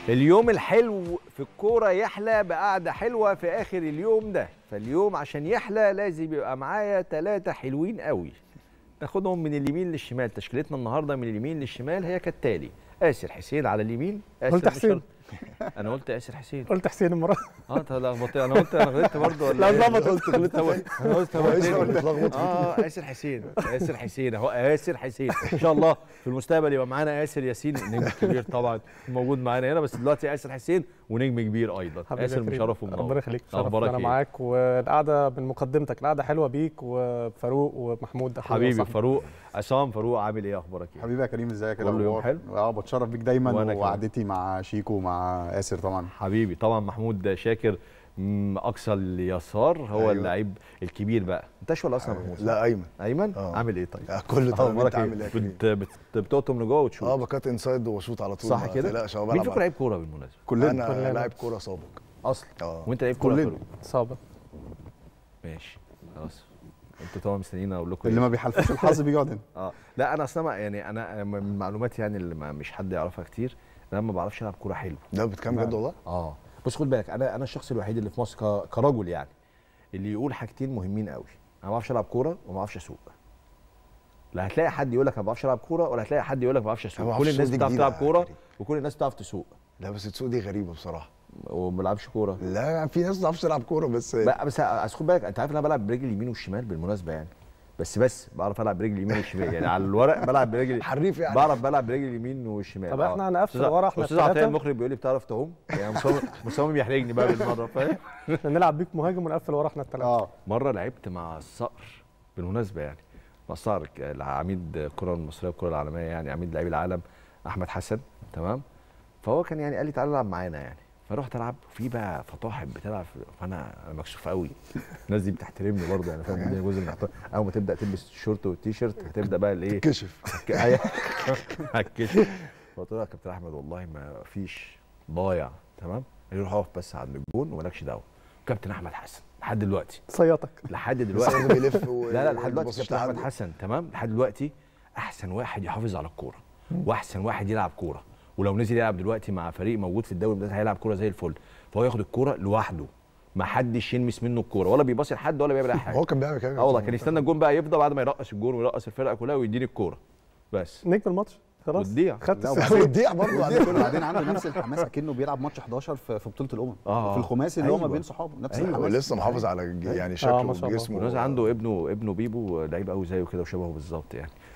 اليوم الحلو في الكورة يحلى بقعدة حلوة في آخر اليوم ده فاليوم عشان يحلى لازم يبقى معايا ثلاثة حلوين قوي ناخدهم من اليمين للشمال تشكيلتنا النهاردة من اليمين للشمال هي كالتالي آسر حسين على اليمين آسر قلت مش حسين. غلط. أنا قلت آسر حسين قلت حسين المره اه انت لخبطت انا قلت انا غلطت برضه ولا لا، إيه؟ ظبطت. قلت غلطت أول. انا قلت هو اسمه هو متلخبط اه آسر حسين آسر حسين اهو آسر حسين ان شاء الله في المستقبل يبقى معانا آسر ياسين نجم كبير طبعا موجود معانا هنا بس دلوقتي آسر حسين ونجم كبير ايضا حبيبي آسر يا كريم. مشرف ومنور ربنا يخليك شرف أخبارك انا إيه؟ معاك والقعده من مقدمتك القعده حلوه بيك وفاروق ومحمود أخويا حبيبي وصاحبي. فاروق عصام فاروق عامل ايه اخبارك ايه حبيبي يا كريم ازيك كله يوم حلو؟ اه بتشرف بيك دايما وأنا كمان. وقعدتي مع شيكو ومع اسر طبعا حبيبي طبعا محمود شاكر مم، اقصى اليسار هو أيوة. اللعيب الكبير بقى انت اشول اصلا يا محمود لا ايمن ايمن آه. عامل ايه طيب آه، كله تمام أخبارك انت عامل ايه يا كريم؟ بت- بت- بتقطم لجوه وتشوط اه بكات انسايد وشوط على طول صح ما كده تقلقش اه مين بلعب فيكم لعيب كوره بالمناسبه كلنا انا كلنا. لاعب كوره سابق اصلا اه وانت لعيب كوره كلنا. فاروق؟ صابر ماشي خلاص انتوا طبعا مستنيين اقول لكم اللي إيه. ما بيحالفوش الحظ بيقعد هنا اه لا انا اصلا ما- يعني انا من معلوماتي يعني اللي ما مش حد يعرفها كتير انا ما بعرفش العب كوره حلو ده بتكلم بجد والله اه بص خد بالك انا انا الشخص الوحيد اللي في مصر ك- كرجل يعني اللي يقول حاجتين مهمين قوي انا ما بعرفش العب كوره وما بعرفش اسوق لا هتلاقي حد يقول لك انا ما بعرفش العب كوره ولا هتلاقي حد يقول لك ما بعرفش ما اسوق بعرفش كل الناس أسوق دي بتعرف جديدة تلعب يا كوره كريم. وكل الناس بتعرف تسوق لا بس تسوق دي غريبه بصراحه وما بلعبش كوره لا في ناس ما بتعرفش تلعب كوره بس لا بس أصل خد بالك انت عارف ان انا بلعب برجل اليمين والشمال بالمناسبه يعني بس بس بعرف العب برجل اليمين والشمال يعني على الورق بلعب برجل حريف يعني بعرف بلعب برجل اليمين والشمال طب آه. إحنا هنقفل أستاذ- ورا إحنا استاذ عطيه التلاتة. المخرج بيقول لي بتعرف تعوم يعني مصمم مصمم يحرجني بقى بالمره فاهم احنا نلعب بيك مهاجم ونقفل ورا احنا الثلاثه اه مره لعبت مع الصقر بالمناسبه يعني مع الصقر ك- عميد الكره المصريه والكره العالميه يعني عميد لعيب العالم احمد حسن تمام فهو كان يعني قال لي تعالى العب معانا يعني فرحت العب في بقى فطاحل بتلعب في- فانا انا مكسوف قوي الناس دي بتحترمني برضه يعني فاهم الدنيا جزء من الاحترام اول ما تبدا تلبس الشورت والتيشيرت هتبدا بقى الايه كشف ايوه هتكشف فقلت له يا كابتن احمد والله ما فيش ضايع تمام قال لي روح اقف بس عند الجون ومالكش دعوه كابتن احمد حسن لحد دلوقتي صياتك لحد بس دلوقتي لازم يلف و- لا لا لحد دلوقتي ويبصش كابتن احمد لحد. حسن تمام لحد دلوقتي احسن واحد يحافظ على الكوره واحسن واحد يلعب كوره ولو نزل يلعب دلوقتي مع فريق موجود في الدوري ده هيلعب كوره زي الفل فهو ياخد الكوره لوحده ما حدش يلمس منه الكوره ولا بيباصي لحد ولا بيعمل اي حاجه هو كان بيعمل كده اه والله كان يستنى الجون بقى يفضى بعد ما يرقص الجون ويرقص الفرقه كلها ويديني الكوره بس نجم الماتش خلاص وتضيع. خدت لا، السحر. وتضيع برضه بعد كل وبعدين عنده نفس الحماس اكنه بيلعب ماتش 11 في في بطوله الامم آه. في الخماسي اللي هو ما أيوة. بين صحابه نفس أيوة. الحماس ولسه محافظ على ج- يعني ما شكله شاء الله. وجسمه ونازل عنده ابنه ابنه بيبو لعيب قوي زيه كده وشبهه بالظبط يعني